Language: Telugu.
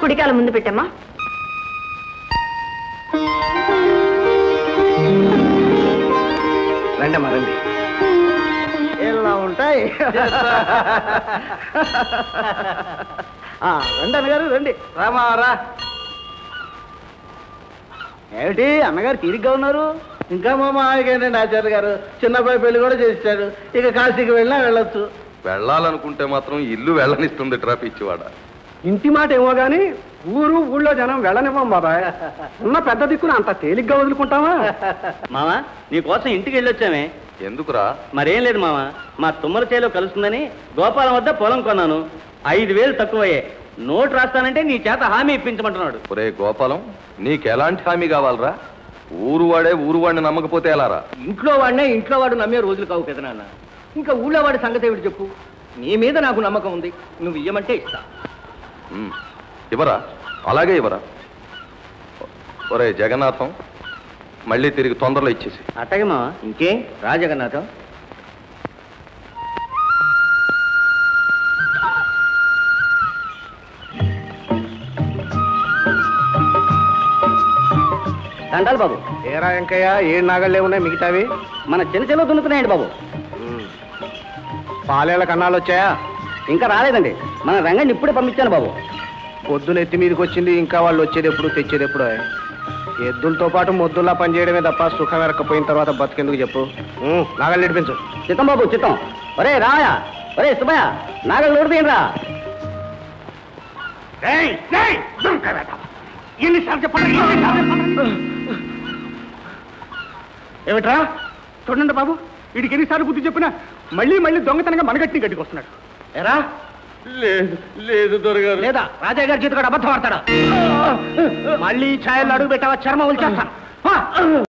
కుడికాల ముందు పెట్టమ్మా రండమ్మా రండి ఎలా ఉంటాయి ఆ, రండి అన్నగారు రండి రామారా ఏమిటి అన్నగారు తీరిగ్గా ఉన్నారు ఇంకా మా మామయ్యకేంటండి ఆచార్య గారు చిన్నబ్బాయి పెళ్లి కూడా చేశాడు ఇక కాశీకి వెళ్ళినా వెళ్ళొచ్చు వెళ్ళాలనుకుంటే మాత్రం ఇల్లు వెళ్ళనిస్తుంది ట్రా పిచ్చివాడ ఇంటి మాట ఏమో గాని ఊరు ఊళ్ళో జనం వెళ్ళనివ్వం బాబాయ్ ఉన్న పెద్ద దిక్కున అంత తేలిగ్గా వదులుకుంటావా మామ నీకోసం ఇంటికి వెళ్ళొచ్చామే ఎందుకురా మరేం లేదు మామ మా తుమ్మల చేలో కలుస్తుందని గోపాలం వద్ద పొలం కొన్నాను ఐదు వేలు తక్కువయ్యే నోటు రాస్తానంటే నీ చేత హామీ ఇప్పించమంటున్నాడు ఒరే గోపాలం నీకెలాంటి హామీ కావాలరా ఊరు వాడే ఊరు వాడిని నమ్మకపోతే ఎలారా ఇంట్లో వాడినే ఇంట్లో వాడు నమ్మే రోజులు కావు కదా నాన్న ఇంకా ఊళ్ళో వాడి సంగతి ఏమిటి చెప్పు నీ మీద నాకు నమ్మకం ఉంది నువ్వు ఇయ్యమంటే ఇస్తా ఉమ్, ఇవ్వరా అలాగే ఇవ్వరా ఒరే జగన్నాథం మళ్ళీ తిరిగి తొందరలో ఇచ్చేసి అట్టగే మామ ఇంకేం రాజగన్నాథం దండాలు బాబు ఏరా వెంకయ్య ఏ నాగళ్ళే ఉన్నాయి మిగతావి మన చిన్న చెల్లో దున్నుతున్నాయండి బాబు పాలేళ్ళ కన్నాలు వచ్చాయా ఇంకా రాలేదండి మన రంగని ఇప్పుడే పంపించాను బాబు పొద్దున ఎత్తి మీదకి వచ్చింది ఇంకా వాళ్ళు వచ్చేది ఎప్పుడు తెచ్చేది ఎప్పుడు ఎద్దులతో పాటు మొద్దుల్లా పనిచేయడమే తప్ప సుఖం ఎరకపోయిన తర్వాత బతికెందుకు చెప్పు ఉమ్, నాగళ్ళు నడిపించు చిత్తం బాబు చిత్తం ఒరే రామయ్య ఒరే సుబ్బయ్య నాగలు నోడు తీయండిరా ఎన్నిసార్లు చెప్పండి ఏమిట్రా చూడండి బాబు వీడికి ఎన్నిసార్లు బుద్ధి చెప్పినా మళ్ళీ మళ్ళీ దొంగతనంగా మనగట్టిని గడ్డికి వస్తున్నాడు ఎరా లేదు లేదు దొరగారు లేదా రాజా గారి చేతికాడు అబద్ధం ఆడతాడా మళ్ళీ ఛాయల్లో అడుగు పెట్టావా చర్మం వచ్చేస్తాను